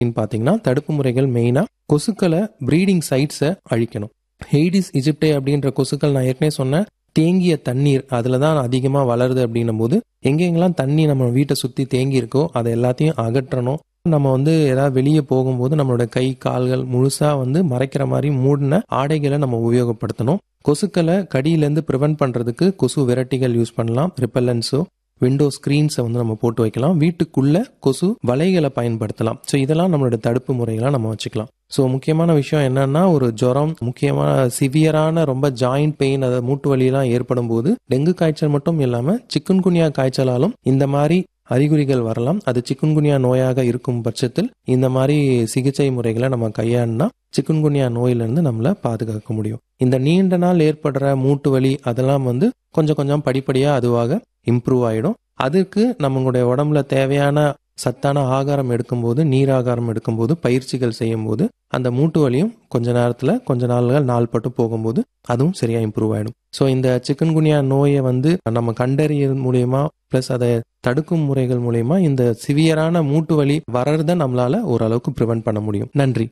பார்த்தீங்கன்னா தடுப்பு முறைகள் மெயினாக கொசுக்களை ப்ரீடிங் சைட்ஸை அழிக்கணும் ஹெய்டிஸ் இஜிப்டே அப்படின்ற கொசுக்கள் நான் ஏற்கனவே சொன்னேன் தேங்கிய தண்ணீர் அதில் தான் அதிகமாக வளருது அப்படின்னும் போது எங்கெங்கெல்லாம் தண்ணி நம்ம வீட்டை சுற்றி தேங்கி இருக்கோ அதை எல்லாத்தையும் அகற்றணும் நம்ம வந்து ஏதாவது வெளியே போகும்போது நம்மளோட கை கால்கள் முழுசா வந்து மறைக்கிற மாதிரி மூடின ஆடைகளை நம்ம உபயோகப்படுத்தணும் கொசுக்களை கடியிலேருந்து ப்ரிவென்ட் பண்ணுறதுக்கு கொசு விரட்டிகள் யூஸ் பண்ணலாம் ரிப்பல்லன்ஸோ விண்டோ ஸ்க்ரீன்ஸை வந்து நம்ம போட்டு வைக்கலாம் வீட்டுக்குள்ள கொசு வலைகளை பயன்படுத்தலாம் ஸோ இதெல்லாம் நம்மளோட தடுப்பு முறைகளாக நம்ம வச்சுக்கலாம் ஸோ முக்கியமான விஷயம் என்னன்னா ஒரு ஜுரம் முக்கியமான சிவியரான ரொம்ப ஜாயிண்ட் பெயின் அதாவது மூட்டு வலியெல்லாம் ஏற்படும் போது டெங்கு காய்ச்சல் மட்டும் இல்லாமல் சிக்குன்குனியா காய்ச்சலாலும் இந்த மாதிரி அறிகுறிகள் வரலாம் அது சிக்குன்குனியா நோயாக இருக்கும் பட்சத்தில் இந்த மாதிரி சிகிச்சை முறைகளை நம்ம கையாண்டினா சிக்குன்குனியா நோயிலிருந்து நம்மளை பாதுகாக்க முடியும் இந்த நீண்ட நாள் ஏற்படுற மூட்டு வலி அதெல்லாம் வந்து கொஞ்சம் கொஞ்சம் படிப்படியாக அதுவாக இம்ப்ரூவ் ஆகிடும் அதுக்கு நம்மளுடைய உடம்புல தேவையான சத்தான ஆகாரம் எடுக்கும்போது நீர் ஆகாரம் எடுக்கும்போது பயிற்சிகள் செய்யும்போது அந்த மூட்டு வலியும் கொஞ்ச நேரத்தில் கொஞ்ச நாள்கள் நாள்பட்டு போகும்போது அதுவும் சரியாக இம்ப்ரூவ் ஆகிடும் ஸோ இந்த சிக்கன்குனியா நோயை வந்து நம்ம கண்டறிய மூலயமா ப்ளஸ் அதை தடுக்கும் முறைகள் மூலயமா இந்த சிவியரான மூட்டு வலி வர்றதை நம்மளால ஓரளவுக்கு ப்ரிவென்ட் பண்ண முடியும் நன்றி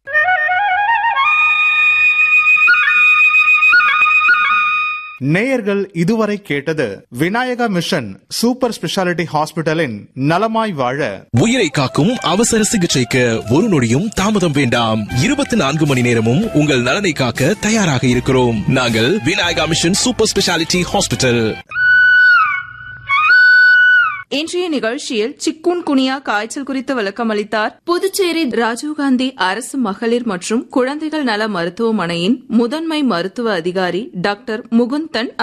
நேயர்கள் இதுவரை கேட்டது விநாயகா மிஷன் சூப்பர் ஸ்பெஷாலிட்டி ஹாஸ்பிட்டலின் நலமாய் வாழ உயிரை காக்கும் அவசர சிகிச்சைக்கு ஒரு நொடியும் தாமதம் வேண்டாம் இருபத்தி நான்கு மணி நேரமும் உங்கள் நலனை காக்க தயாராக இருக்கிறோம் நாங்கள் Vinayaka mission super speciality hospital இன்றைய நிகழ்ச்சியில் சிக்குன் குனியா காய்ச்சல் குறித்து விளக்கம் அளித்தார் புதுச்சேரி ராஜீவ்காந்தி அரசு மகளிர் மற்றும் குழந்தைகள் நல மருத்துவமனையின் முதன்மை மருத்துவ அதிகாரி டாக்டர் முகுந்தன்